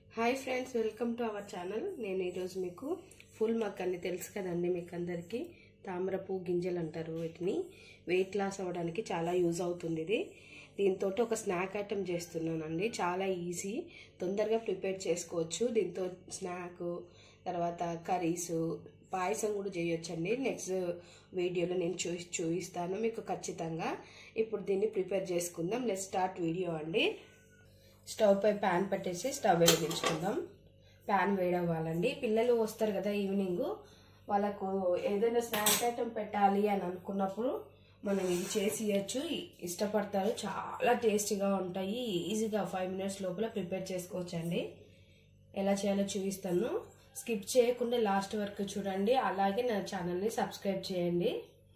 hi friends welcome to our channel నేను ఈరోజు మీకు ఫుల్ మక్ అని తెలుసు కదండి మీకు అందరికీ తామరపు గింజలు అంటారు వీటిని వెయిట్ లాస్ అవ్వడానికి చాలా యూజ్ అవుతుంది ఇది దీంతో ఒక స్నాక్ ఐటెం చేస్తున్నానండి చాలా ఈజీ తొందరగా ప్రిపేర్ చేసుకోవచ్చు దీంతో స్నాక్ తర్వాత కర్రీస్ పాయసం కూడా చేయొచ్చండి నెక్స్ట్ వీడియోలో నేను చూ చూపిస్తాను మీకు ఖచ్చితంగా ఇప్పుడు దీన్ని ప్రిపేర్ చేసుకుందాం లెట్ స్టార్ట్ వీడియో అండి స్టవ్ పై ప్యాన్ పెట్టేసి స్టవ్ వెలిగించుకుందాం ప్యాన్ వేడవ్వాలండి పిల్లలు వస్తారు కదా ఈవినింగ్ వాళ్ళకు ఏదైనా స్నాక్ ఐటమ్ పెట్టాలి అని అనుకున్నప్పుడు మనం ఇది చేసి ఇవ్వచ్చు ఇష్టపడతారు చాలా టేస్టీగా ఉంటాయి ఈజీగా ఫైవ్ మినిట్స్ లోపల ప్రిపేర్ చేసుకోవచ్చండి ఎలా చేయాలో చూపిస్తాను స్కిప్ చేయకుండా లాస్ట్ వరకు చూడండి అలాగే నా ఛానల్ని సబ్స్క్రైబ్ చేయండి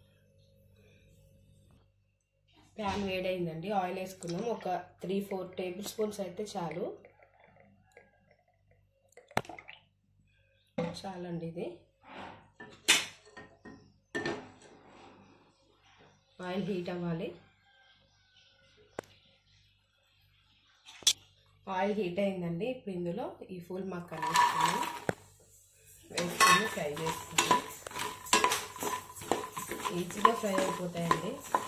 ప్యాన్ వేడైందండి ఆయిల్ వేసుకున్నాం ఒక త్రీ ఫోర్ టేబుల్ స్పూన్స్ అయితే చాలు చాలండి ఇది ఆయిల్ హీట్ అవ్వాలి ఆయిల్ హీట్ అయిందండి ఇప్పుడు ఇందులో ఈ ఫుల్ మక్కన వేసుకున్నాం వేసుకుని ఫ్రై చేసుకున్నాం ఈజీగా ఫ్రై అయిపోతాయండి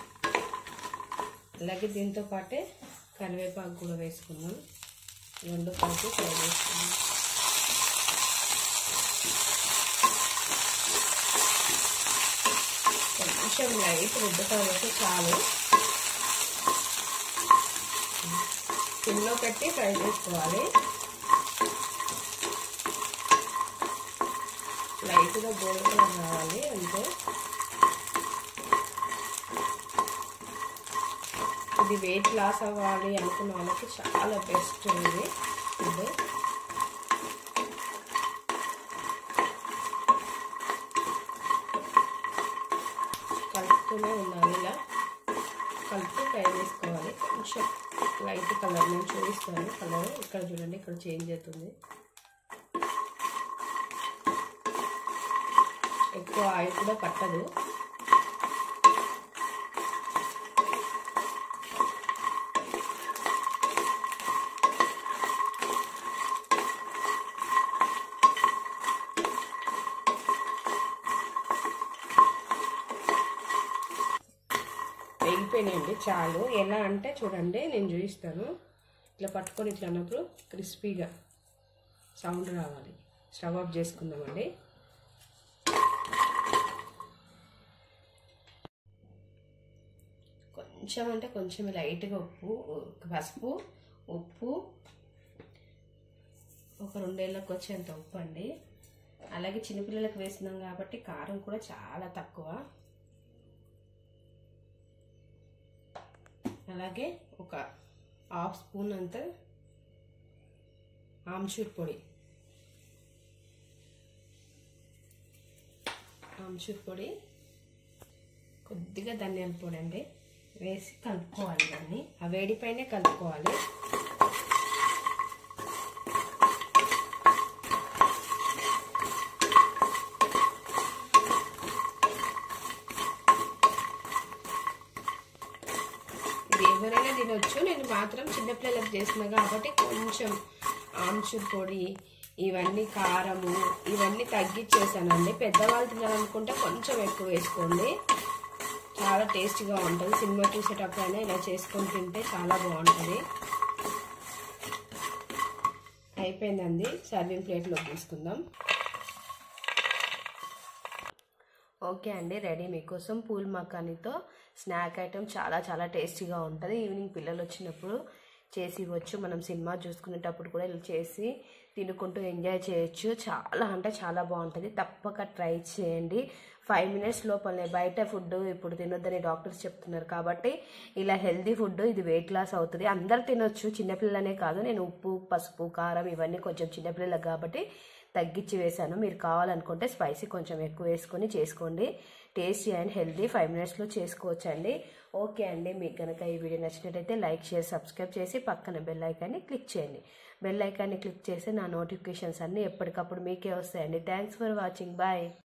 అలాగే దీంతో పాటే కరివేపాకు కూడా వేసుకుందాం రెండు కలిపి ఫ్రై చేసుకుందాం కొంచెం లైట్ రుద్దుతా అయితే చాలు సిమ్లో పెట్టి ఫ్రై చేసుకోవాలి లైట్గా గోల్డ్ రావాలి అంతే ఇది వెయిట్ లాస్ అవ్వాలి అనుకున్న వాళ్ళకి చాలా బెస్ట్ ఇది ఫుడ్ కలుపుతూనే ఉండాలి ఇలా కలుపుతూ ఫ్రై చేసుకోవాలి కొంచెం లైట్ కలర్ నేను చూపిస్తాను కలర్ ఇక్కడ చూడండి ఇక్కడ చేంజ్ అవుతుంది ఎక్కువ ఆయిల్ కూడా పట్టదు వేగిపోయినాయండి చాలు ఎలా అంటే చూడండి నేను చూపిస్తాను ఇట్లా పట్టుకొని ఇట్లా అన్నప్పుడు క్రిస్పీగా సౌండ్ రావాలి స్టవ్ ఆఫ్ చేసుకుందామండి కొంచెం అంటే కొంచెం లైట్గా ఉప్పు పసుపు ఉప్పు ఒక రెండేళ్ళకి వచ్చేంత ఉప్పు అండి అలాగే చిన్నపిల్లలకు వేస్తున్నాం కాబట్టి కారం కూడా చాలా తక్కువ అలాగే ఒక హాఫ్ స్పూన్ అంత ఆమ్చూర్ పొడి ఆమ్చూర్ పొడి కొద్దిగా ధనియాల పొడి అండి వేసి కలుపుకోవాలి దాన్ని ఆ వేడిపైనే కలుపుకోవాలి ఇది ఎవరైనా తినొచ్చు నేను మాత్రం చిన్నపిల్లలకు చేసిన కాబట్టి కొంచెం ఆమ్చూర్ పొడి ఇవన్నీ కారము ఇవన్నీ తగ్గించేసానండి పెద్దవాళ్ళు తినాలనుకుంటే కొంచెం ఎక్కువ వేసుకోండి చాలా టేస్టీగా ఉంటుంది సినిమా చూసేటప్పుడైనా ఇలా చేసుకొని తింటే చాలా బాగుంటుంది అయిపోయిందండి సర్వింగ్ ప్లేట్లో తీసుకుందాం ఓకే అండి రెడీ మీకోసం పూల్ మకానీతో స్నాక్ ఐటమ్ చాలా చాలా టేస్టీగా ఉంటుంది ఈవినింగ్ పిల్లలు వచ్చినప్పుడు చేసి ఇవ్వచ్చు మనం సినిమా చూసుకునేటప్పుడు కూడా ఇలా చేసి తినుకుంటూ ఎంజాయ్ చేయొచ్చు చాలా అంటే చాలా బాగుంటుంది తప్పక ట్రై చేయండి ఫైవ్ మినిట్స్ లోపలనే బయట ఫుడ్ ఇప్పుడు తినొద్దని డాక్టర్స్ చెప్తున్నారు కాబట్టి ఇలా హెల్దీ ఫుడ్ ఇది వెయిట్ లాస్ అవుతుంది అందరు తినొచ్చు చిన్నపిల్లలనే కాదు నేను ఉప్పు పసుపు కారం ఇవన్నీ కొంచెం చిన్నపిల్లలకు కాబట్టి తగ్గించి వేసాను మీరు కావాలనుకుంటే స్పైసీ కొంచెం ఎక్కువ వేసుకొని చేసుకోండి టేస్టీ అండ్ హెల్దీ ఫైవ్ మినిట్స్లో చేసుకోవచ్చండి ఓకే అండి మీకు కనుక ఈ వీడియో నచ్చినట్టయితే లైక్ షేర్ సబ్స్క్రైబ్ చేసి పక్కన బెల్ ఐకాన్ని క్లిక్ చేయండి బెల్ ఐకాన్ని క్లిక్ చేసి నా నోటిఫికేషన్స్ అన్నీ ఎప్పటికప్పుడు మీకే వస్తాయండి థ్యాంక్స్ ఫర్ వాచింగ్ బాయ్